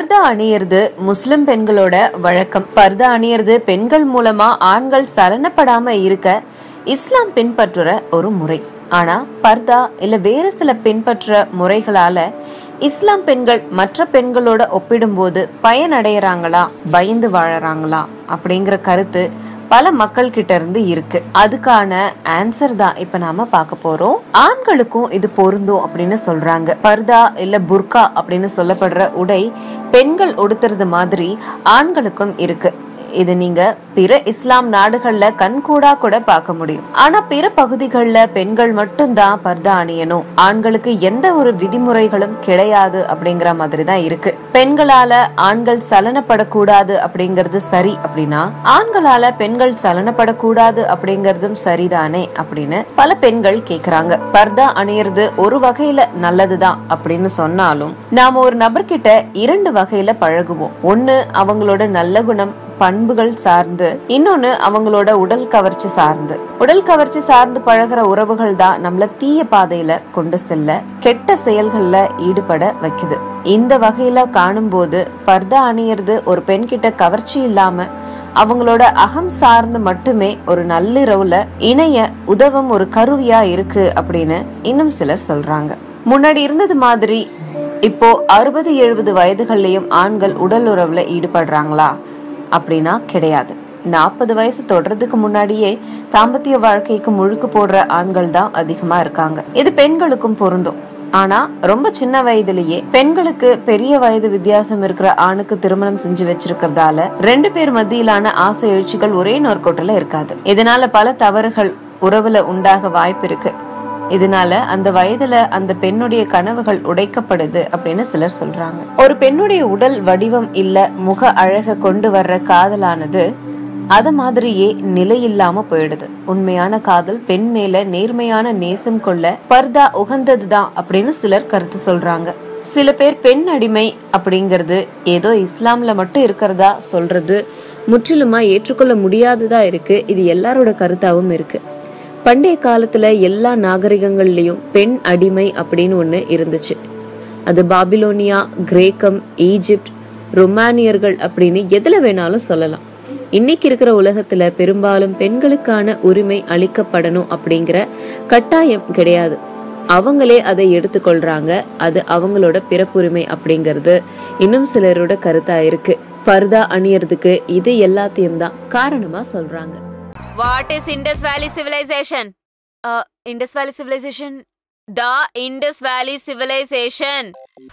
பர்தா அணியறது முஸ்லிம் பெண்களோட வழக்கம் பர்தா அணியறது பெண்கள் மூலமா ஆண்கள் சலனப்படாம இருக்க இஸ்லாம் பின்பற்றுற ஒரு முறை ஆனா பர்தா இல்ல வேறு சில பின்பற்ற முறைகளால இஸ்லாம் பெண்கள் மற்ற பெண்களோட ஒப்பிடும்போது பயனடையறாங்களா பயந்து வாழறாங்களா அப்படிங்கிற கருத்து பல மக்கள் கிட்ட இருந்து இருக்கு அதுக்கான ஆன்சர் தான் இப்ப நாம பார்க்க போறோம் ஆண்களுக்கும் இது பொருந்தும் அப்படின்னு சொல்றாங்க பர்தா இல்ல புர்கா அப்படின்னு சொல்லப்படுற உடை பெண்கள் உடுத்துறது மாதிரி ஆண்களுக்கும் இருக்கு இது நீங்க பிற இஸ்லாம் நாடுகள்ல கண்கூடா கூட பார்க்க முடியும் ஆனா பிற பகுதிகள்ல பெண்கள் மட்டும்தான் பர்தா அணியணும் ஆண்களுக்கு எந்த ஒரு விதிமுறைகளும் கிடையாது அப்படிங்கிற மாதிரி தான் இருக்கு பெண்களால ஆண்கள் சலனப்படக்கூடாது அப்படிங்கிறது சரி அப்படின்னா ஆண்களால பெண்கள் சலனப்படக்கூடாது அப்படிங்கறதும் சரிதானே அப்படின்னு பல பெண்கள் கேக்குறாங்க பர்தா அணியறது ஒரு வகையில நல்லதுதான் அப்படின்னு சொன்னாலும் நாம ஒரு நபர்கிட்ட இரண்டு வகையில பழகுவோம் ஒண்ணு அவங்களோட நல்ல குணம் பண்புகள் சார்ந்து இன்னொன்னு அவங்களோட உடல் கவர்ச்சி சார்ந்து உடல் கவர்ச்சி சார்ந்து பழகுற உறவுகள் தான் நம்மள தீய பாதையில கொண்டு செல்ல கெட்ட செயல்கள்ல ஈடுபட வைக்குது இந்த வகையில காணும்போது பர்தா அணியறது ஒரு பெண் கிட்ட கவர்ச்சி இல்லாம அவங்களோட அகம் சார்ந்து மட்டுமே ஒரு நள்ளிரவுல இணைய உதவும் ஒரு கருவியா இருக்கு அப்படின்னு இன்னும் சிலர் சொல்றாங்க முன்னாடி இருந்தது மாதிரி இப்போ அறுபது எழுபது வயதுகள்லயும் ஆண்கள் உடல் உறவுல ஈடுபடுறாங்களா அப்படின்னா கிடையாது நாற்பது வயசு தொடர்றதுக்கு முன்னாடியே தாம்பத்திய வாழ்க்கைக்கு முழுக்கு போடுற ஆண்கள் தான் அதிகமா இருக்காங்க இது பெண்களுக்கும் பொருந்தும் ஆனா ரொம்ப சின்ன வயதிலேயே பெண்களுக்கு பெரிய வயது வித்தியாசம் இருக்கிற ஆணுக்கு திருமணம் செஞ்சு வச்சிருக்கிறதால ரெண்டு பேர் மத்தியிலான ஆசை எழுச்சிகள் ஒரே நோர்கோட்டில இருக்காது இதனால பல தவறுகள் உறவுல உண்டாக வாய்ப்பு இருக்கு இதனால அந்த வயதுல அந்த பெண்ணுடைய கனவுகள் உடைக்கப்படுது அப்படின்னு சிலர் சொல்றாங்க ஒரு பெண்ணுடைய உடல் வடிவம் இல்ல முக அழக கொண்டு வர்ற காதலானது அத மாதிரியே நிலையில்லாம போயிடுது உண்மையான காதல் பெண் மேல நேர்மையான நேசம் கொள்ள பர்தா உகந்ததுதான் அப்படின்னு சிலர் கருத்து சொல்றாங்க சில பேர் பெண் அடிமை அப்படிங்கறது ஏதோ இஸ்லாம்ல மட்டும் இருக்கிறதா சொல்றது முற்றிலுமா ஏற்றுக்கொள்ள முடியாததா இருக்கு இது எல்லாரோட கருத்தாவும் இருக்கு பண்டைய காலத்துல எல்லா நாகரிகங்கள்லயும் பெண் அடிமை அப்படின்னு ஒண்ணு இருந்துச்சு அது பாபிலோனியா கிரேக்கம் ஈஜிப்ட் ரொமானியர்கள் அப்படின்னு எதுல வேணாலும் சொல்லலாம் இன்னைக்கு இருக்கிற உலகத்துல பெரும்பாலும் பெண்களுக்கான உரிமை அளிக்கப்படணும் அப்படிங்கிற கட்டாயம் கிடையாது அவங்களே அதை எடுத்துக்கொள்றாங்க அது அவங்களோட பிறப்புரிமை அப்படிங்கிறது இன்னும் சிலரோட கருத்தா இருக்கு பர்தா அணியறதுக்கு இது எல்லாத்தையும் தான் காரணமா சொல்றாங்க What is Indus Valley Civilization? Uh, Indus Valley Civilization? The Indus Valley Civilization.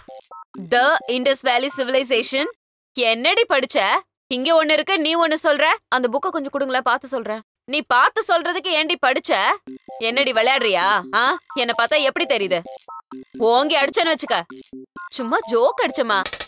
The Indus Valley Civilization? என்னடி படிச்ச இங்க ஒண்ணு இருக்கு நீ ஒண்ணு சொல்ற அந்த புக்க கொஞ்சம் கொடுங்களேன் பார்த்து சொல்றேன் நீ பார்த்து சொல்றதுக்கு ஏண்டி படிச்ச என்னடி விளையாடுறியா ஆ என்ன பார்த்தா எப்படி தெரியுது ஓங்கி அடிச்சேன்னு வச்சுக்க சும்மா ஜோக் அடிச்சமா